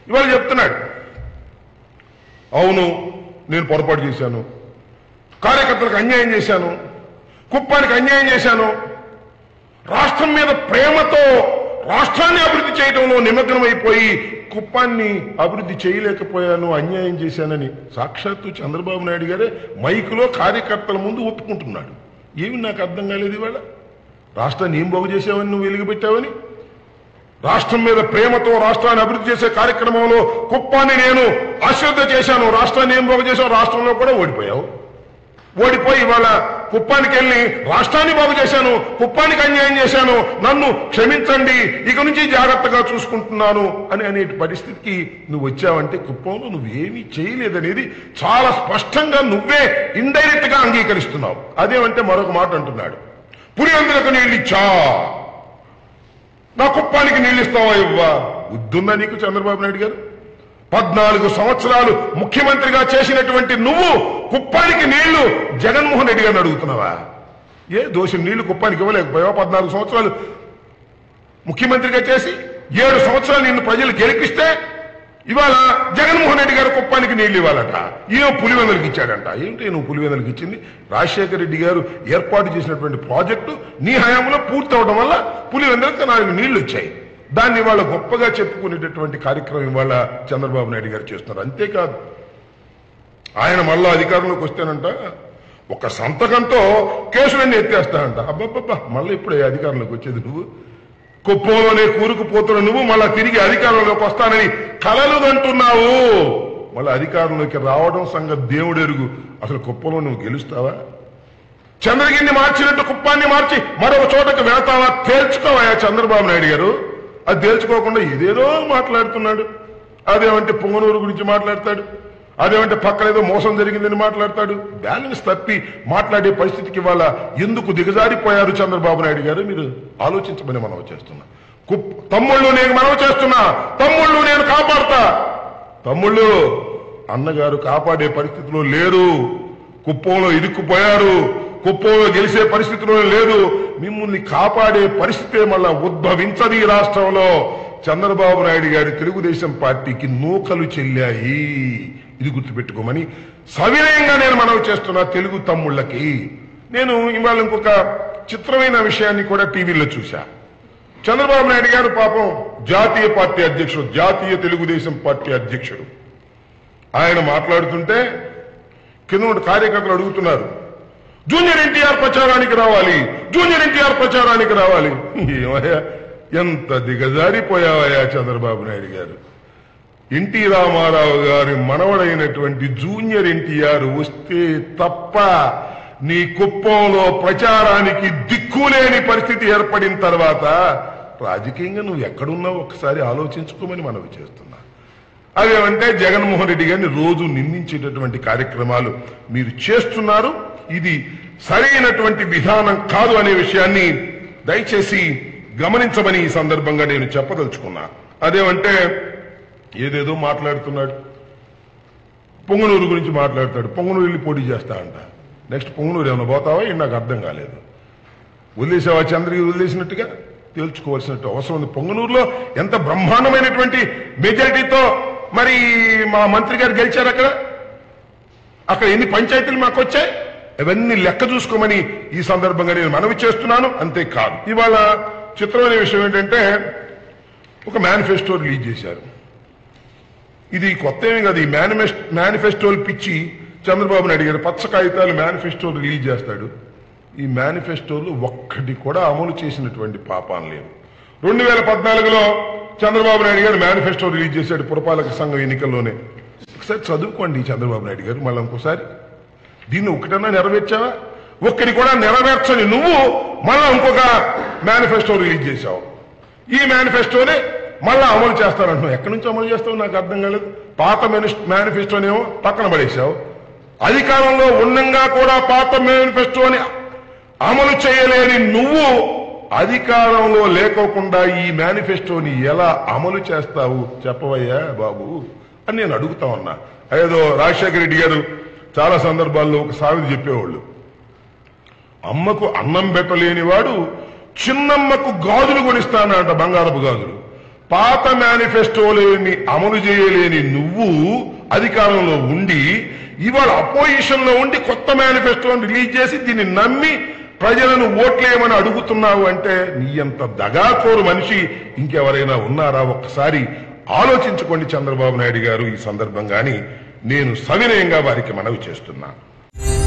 ఇవాళ చెప్తున్నాడు అవును నేను పొరపాటు చేశాను కార్యకర్తలకు అన్యాయం చేశాను కుప్పానికి అన్యాయం చేశాను రాష్ట్రం మీద ప్రేమతో రాష్ట్రాన్ని అభివృద్ధి చేయడంలో నిమగ్నమైపోయి కుప్పాన్ని అభివృద్ధి చేయలేకపోయాను అన్యాయం చేశానని సాక్షాత్తు చంద్రబాబు నాయుడు గారే మైకులో కార్యకర్తల ముందు ఒప్పుకుంటున్నాడు ఏమి నాకు అర్థం కాలేదు ఇవాళ రాష్ట్రాన్ని ఏం బాగు చేసావని నువ్వు వెలుగుపెట్టావని రాష్ట్రం మీద ప్రేమతో రాష్ట్రాన్ని అభివృద్ధి చేసే కార్యక్రమంలో కుప్పాన్ని నేను అశ్రద్ధ చేశాను రాష్ట్రాన్ని ఏం బాగు చేశావు రాష్ట్రంలో కూడా ఓడిపోయావు ఓడిపోయి ఇవాళ కుప్పానికి వెళ్ళి రాష్ట్రాన్ని బాగు చేశాను కుప్పానికి అన్యాయం చేశాను నన్ను క్షమించండి ఇక నుంచి జాగ్రత్తగా చూసుకుంటున్నాను అని అనే పరిస్థితికి నువ్వు వచ్చావంటే కుప్పంలో నువ్వేమీ చేయలేదనేది చాలా స్పష్టంగా నువ్వే ఇండైరెక్ట్ గా అంగీకరిస్తున్నావు అదేమంటే మరొక మాట అంటున్నాడు పులివెందులకు నీళ్ళు ఇచ్చా నా కుప్పానికి నీళ్ళు ఇస్తావా ఇవ్వా వద్దుందా నీకు చంద్రబాబు నాయుడు గారు పద్నాలుగు సంవత్సరాలు ముఖ్యమంత్రిగా చేసినటువంటి నువ్వు కుప్పానికి నీళ్లు జగన్మోహన్ రెడ్డి గారిని అడుగుతున్నావా ఏ దోషం నీళ్లు కుప్పానికి ఇవ్వలేకపోయావా పద్నాలుగు సంవత్సరాలు ముఖ్యమంత్రిగా చేసి ఏడు సంవత్సరాలు నిన్ను ప్రజలు గెలిపిస్తే ఇవాళ జగన్మోహన్ రెడ్డి గారు కుప్పానికి నీళ్లు ఇవ్వాలట ఈయన పులివెందులకు ఇచ్చాడంట ఏంటి నువ్వు పులివెందులకు ఇచ్చింది రాజశేఖర రెడ్డి గారు ఏర్పాటు చేసినటువంటి ప్రాజెక్టు నీ హయాంలో పూర్తి అవడం వల్ల పులివెందులకు నాలుగు నీళ్లు వచ్చాయి దాన్ని ఇవాళ గొప్పగా చెప్పుకునేటటువంటి కార్యక్రమం ఇవాళ చంద్రబాబు నాయుడు గారు చేస్తున్నారు అంతేకాదు ఆయన మళ్ళా అధికారంలోకి వస్తేనంట ఒక సంతకంతో కేసులన్నీ ఎత్తేస్తానంట అబ్బబ్బబ్బా మళ్ళీ ఇప్పుడే అధికారంలోకి వచ్చేది నువ్వు కుప్పంలోనే కూరుకుపోతున్న నువ్వు మళ్ళా తిరిగి అధికారంలోకి వస్తానని కలలు అంటున్నావు మళ్ళీ అధికారంలోకి రావడం సంగతి దేవుడెరుగు అసలు కుప్పంలో నువ్వు గెలుస్తావా చంద్రగిరిని మార్చినట్టు కుప్పాన్ని మార్చి మరొక చోటకు వెళతావా తేల్చుకోవా చంద్రబాబు నాయుడు గారు అది తేల్చుకోకుండా ఇదేదో మాట్లాడుతున్నాడు అదేమంటే పొంగనూరు గురించి మాట్లాడతాడు అదేమంటే పక్కన ఏదో మోసం జరిగిందని మాట్లాడతాడు బ్యాలెన్స్ తప్పి మాట్లాడే పరిస్థితికి ఇవాళ ఎందుకు దిగజారిపోయారు చంద్రబాబు నాయుడు గారు మీరు ఆలోచించమని మనం చేస్తున్నా కుప్ తమ్ముళ్ళు నేను మనవి చేస్తున్నా తమ్ముళ్ళు నేను కాపాడతా తమ్ముళ్ళు అన్నగారు కాపాడే పరిస్థితిలో లేరు కుప్పంలో ఇరుక్కుపోయారు కుప్పంలో గెలిచే పరిస్థితిలో లేదు మిమ్మల్ని కాపాడే పరిస్థితే మళ్ళా ఉద్భవించదు ఈ రాష్ట్రంలో చంద్రబాబు నాయుడు గారి తెలుగుదేశం పార్టీకి నూకలు చెల్లాయి ఇది గుర్తుపెట్టుకోమని సవినయంగా నేను మనవి చేస్తున్నా తెలుగు తమ్ముళ్ళకి నేను ఇవాళ ఇంకొక చిత్రమైన విషయాన్ని కూడా టీవీలో చూశా చంద్రబాబు నాయుడు గారు పాపం జాతీయ పార్టీ అధ్యక్షుడు జాతీయ తెలుగుదేశం పార్టీ అధ్యక్షుడు ఆయన మాట్లాడుతుంటే కింద ఉన్న కార్యకర్తలు అడుగుతున్నారు జూనియర్ ఎన్టీఆర్ ప్రచారానికి రావాలి జూనియర్ ఎన్టీఆర్ ప్రచారానికి రావాలి ఏమయ్యా ఎంత దిగజారిపోయావయ్యా చంద్రబాబు నాయుడు గారు ఎన్టీ రామారావు గారి మనవడైనటువంటి జూనియర్ ఎన్టీఆర్ వస్తే తప్ప నీ కుప్పంలో ప్రచారానికి దిక్కులేని పరిస్థితి ఏర్పడిన తర్వాత రాజకీయంగా నువ్వు ఎక్కడున్నావు ఒకసారి ఆలోచించుకోమని మనవి చేస్తున్నా అదేమంటే జగన్మోహన్ రెడ్డి గారిని రోజు నిందించేటటువంటి కార్యక్రమాలు మీరు చేస్తున్నారు ఇది సరైనటువంటి విధానం కాదు అనే విషయాన్ని దయచేసి గమనించమని ఈ సందర్భంగా నేను చెప్పదలుచుకున్నా అదేమంటే ఏదేదో మాట్లాడుతున్నాడు పొంగనూరు గురించి మాట్లాడతాడు పొంగనూరు వెళ్ళి పోటీ చేస్తా అంట నెక్స్ట్ పొంగనూరు ఏమైనా పోతావా ఇది నాకు అర్థం కాలేదు వదిలేసావా చంద్రగిరి వదిలేసినట్టుగా తేల్చుకోవాల్సినట్టు అవసరం ఉంది పొంగనూరులో ఎంత బ్రహ్మాండమైనటువంటి మెజారిటీతో మరి మా మంత్రి గారు గెలిచారు అక్కడ అక్కడ ఎన్ని పంచాయతీలు మాకు వచ్చాయి ఇవన్నీ లెక్క చూసుకోమని ఈ సందర్భంగా నేను మనవి చేస్తున్నాను అంతేకాదు ఇవాళ చిత్రమైన విషయం ఏంటంటే ఒక మేనిఫెస్టో రిలీజ్ చేశారు ఇది కొత్త ఏమి కాదు ఈ మేనిఫెస్ మేనిఫెస్టోలు పిచ్చి చంద్రబాబు నాయుడు గారు పచ్చ కాగితాలు మేనిఫెస్టో రిలీజ్ చేస్తాడు ఈ మేనిఫెస్టోలు ఒక్కటి కూడా అమలు చేసినటువంటి పాపాలు లేవు రెండు వేల పద్నాలుగులో చంద్రబాబు నాయుడు గారు మేనిఫెస్టో రిలీజ్ చేశాడు పురపాలక సంఘం ఎన్నికల్లోనే ఒకసారి చదువుకోండి చంద్రబాబు నాయుడు గారు మళ్ళీ ఇంకోసారి దీన్ని ఒకటన్నా నెరవేర్చావా ఒక్కడి కూడా నెరవేర్చని నువ్వు మళ్ళా ఇంకొక మేనిఫెస్టో రిలీజ్ చేశావు ఈ మేనిఫెస్టోనే మళ్ళా అమలు చేస్తానంటున్నావు ఎక్కడి నుంచి అమలు చేస్తావు నాకు అర్థం కాలేదు పాత మేనిఫెస్టోనేమో పక్కన పడేశావు అధికారంలో ఉండంగా కూడా పాత మేనిఫెస్టోని అమలు చేయలేని నువ్వు అధికారంలో లేకోకుండా ఈ మేనిఫెస్టోని ఎలా అమలు చేస్తావు చెప్పవయ్యా బాబు అని నేను అడుగుతా ఉన్నా ఏదో రాజశేఖర రెడ్డి గారు చాలా సందర్భాల్లో ఒక సామెత చెప్పేవాళ్ళు అమ్మకు అన్నం పెట్టలేని వాడు చిన్నమ్మకు గాజులు కొనిస్తానంట బంగారపు గాజులు పాత మేనిఫెస్టోలేని అమలు చేయలేని నువ్వు అధికారంలో ఉండి ఇవాళ అపోజిషన్ లో ఉండి కొత్త మేనిఫెస్టోని రిలీజ్ చేసి దీన్ని నమ్మి ప్రజలను ఓట్లేయమని అడుగుతున్నావు అంటే నీ అంత దగాకోరు మనిషి ఇంకెవరైనా ఉన్నారా ఒక్కసారి ఆలోచించుకోండి చంద్రబాబు నాయుడు గారు ఈ సందర్భంగాని నేను సవినయంగా వారికి మనవి చేస్తున్నాను